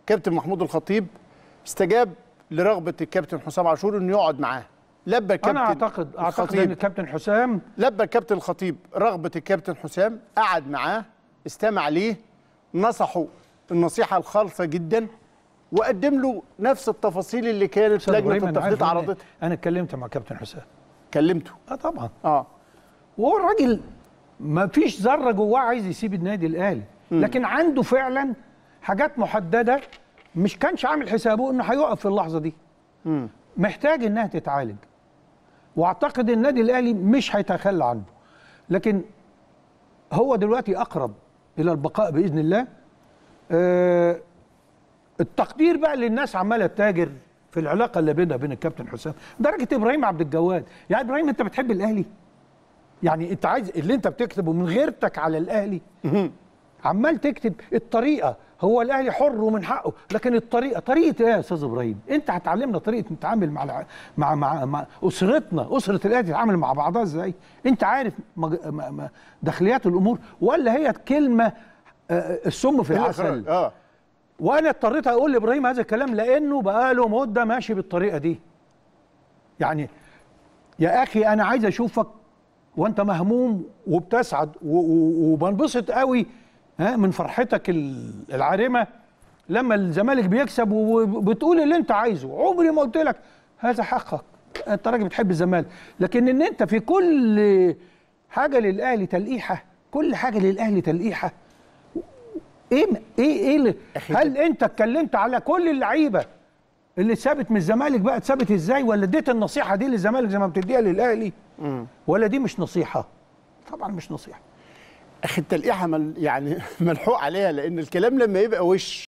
كابتن محمود الخطيب استجاب لرغبه الكابتن حسام عاشور انه يقعد معاه لبى الكابتن انا اعتقد اعتقد الخطيب ان الكابتن حسام لبى الكابتن الخطيب رغبه الكابتن حسام قعد معاه استمع ليه نصحه النصيحه الخالصه جدا وقدم له نفس التفاصيل اللي كانت أستاذ لجنه إبراهيم، أنا عارف التخطيط إن عرضتها انا اتكلمت مع كابتن حسام كلمته اه طبعا اه وهو الراجل ما فيش ذره جواه عايز يسيب النادي الاهلي لكن عنده فعلا حاجات محدده مش كانش عامل حسابه انه هيقف في اللحظه دي محتاج انها تتعالج واعتقد النادي الاهلي مش هيتخلى عنه لكن هو دلوقتي اقرب الى البقاء باذن الله آه التقدير بقى اللي الناس عماله تتاجر في العلاقه اللي بينها وبين الكابتن حسام درجه ابراهيم عبد الجواد يا ابراهيم انت بتحب الاهلي يعني انت عايز اللي انت بتكتبه من غيرتك على الاهلي عمال تكتب الطريقه هو الاهلي حر ومن حقه لكن الطريقه طريقه ايه يا استاذ ابراهيم انت هتعلمنا طريقه نتعامل مع الع- مع مع, مع اسرتنا اسره الاهلي تتعامل مع بعضها ازاي انت عارف مج- م- م- داخليات الامور ولا هي كلمه آه، السم في العسل اه وانا اضطريت اقول لابراهيم هذا الكلام لانه بقاله مده ماشي بالطريقه دي يعني يا اخي انا عايز اشوفك وانت مهموم وبتسعد و- و- وبنبسط قوي ها من فرحتك ال- العارمه لما الزمالك بيكسب وبتقول اللي انت عايزه عمري ما قلت لك هذا حقك انت راجل بتحب الزمالك لكن ان انت في كل حاجه للاهلي تلقيحه كل حاجه للاهلي تلقيحه ايه ايه ايه اللي أخي هل انت اتكلمت على كل اللعيبه اللي اتثبت من الزمالك بقى اتثبت ازاي ولا اديت النصيحه دي للزمالك زي ما بتديها للاهلي ولا دي مش نصيحه طبعا مش نصيحه اخي التلقيحه مل يعني ملحوق عليها لان الكلام لما يبقى وش